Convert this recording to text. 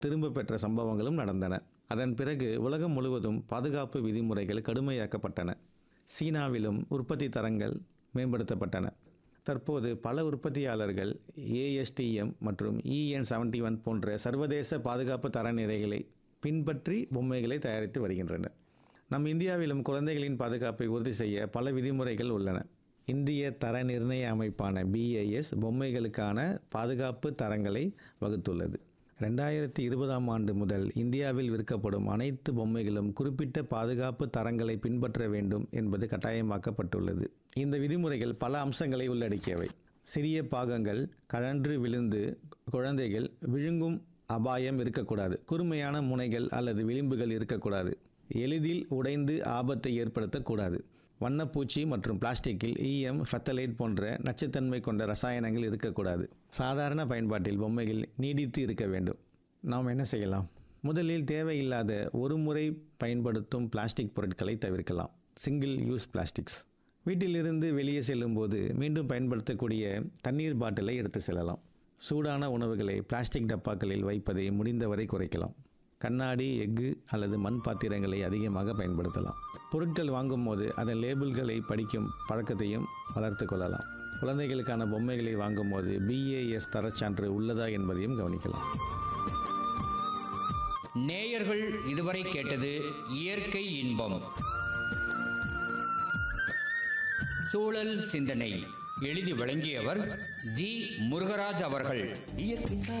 திரும்ப பெற்ற சம்பவங்களும் நடந்தன அதன் பிறகு உலகம் முழுவதும் பாதுகாப்பு விதிமுறைகள் கடுமையாக்கப்பட்டன சீனாவிலும் உற்பத்தி தரங்கள் மேம்படுத்தப்பட்டன தற்போது பல உற்பத்தியாளர்கள் ஏஎஸ்டிஎம் மற்றும் இஎன் செவன்டி ஒன் போன்ற சர்வதேச பாதுகாப்பு தரநிலைகளை பின்பற்றி பொம்மைகளை தயாரித்து வருகின்றனர் நம் இந்தியாவிலும் குழந்தைகளின் பாதுகாப்பை உறுதி செய்ய பல விதிமுறைகள் உள்ளன இந்திய தர நிர்ணய அமைப்பான பிஏஎஸ் பொம்மைகளுக்கான பாதுகாப்பு தரங்களை வகுத்துள்ளது ரெண்டாயிரத்தி இருபதாம் ஆண்டு முதல் இந்தியாவில் விற்கப்படும் அனைத்து பொம்மைகளும் குறிப்பிட்ட பாதுகாப்பு தரங்களை பின்பற்ற வேண்டும் என்பது கட்டாயமாக்கப்பட்டுள்ளது இந்த விதிமுறைகள் பல அம்சங்களை உள்ளடக்கியவை சிறிய பாகங்கள் கழன்று விழுந்து குழந்தைகள் விழுங்கும் அபாயம் இருக்கக்கூடாது குறுமையான முனைகள் அல்லது விளிம்புகள் இருக்கக்கூடாது எளிதில் உடைந்து ஆபத்தை ஏற்படுத்தக்கூடாது வண்ணப்பூச்சி மற்றும் பிளாஸ்டிக்கில் ஈயம் ஃபெத்தலைட் போன்ற நச்சுத்தன்மை கொண்ட ரசாயனங்கள் இருக்கக்கூடாது சாதாரண பயன்பாட்டில் பொம்மைகள் நீடித்து இருக்க வேண்டும் நாம் என்ன செய்யலாம் முதலில் தேவையில்லாத ஒரு முறை பயன்படுத்தும் பிளாஸ்டிக் பொருட்களை தவிர்க்கலாம் சிங்கிள் யூஸ் பிளாஸ்டிக்ஸ் வீட்டிலிருந்து வெளியே செல்லும்போது மீண்டும் பயன்படுத்தக்கூடிய தண்ணீர் பாட்டிலை எடுத்து செல்லலாம் சூடான உணவுகளை பிளாஸ்டிக் டப்பாக்களில் வைப்பதை முடிந்தவரை குறைக்கலாம் கண்ணாடி எஃகு அல்லது மண் பாத்திரங்களை அதிகமாக பயன்படுத்தலாம் பொருட்கள் வாங்கும்போது அதன் லேபிள்களை படிக்கும் பழக்கத்தையும் வளர்த்து கொள்ளலாம் குழந்தைகளுக்கான பொம்மைகளை வாங்கும்போது பிஏஎஸ் தரச்சான்று உள்ளதா என்பதையும் கவனிக்கலாம் நேயர்கள் இதுவரை கேட்டது இயற்கை இன்பம் சூழல் சிந்தனை எழுதி வழங்கியவர் ஜி முருகராஜ் அவர்கள் இயற்கை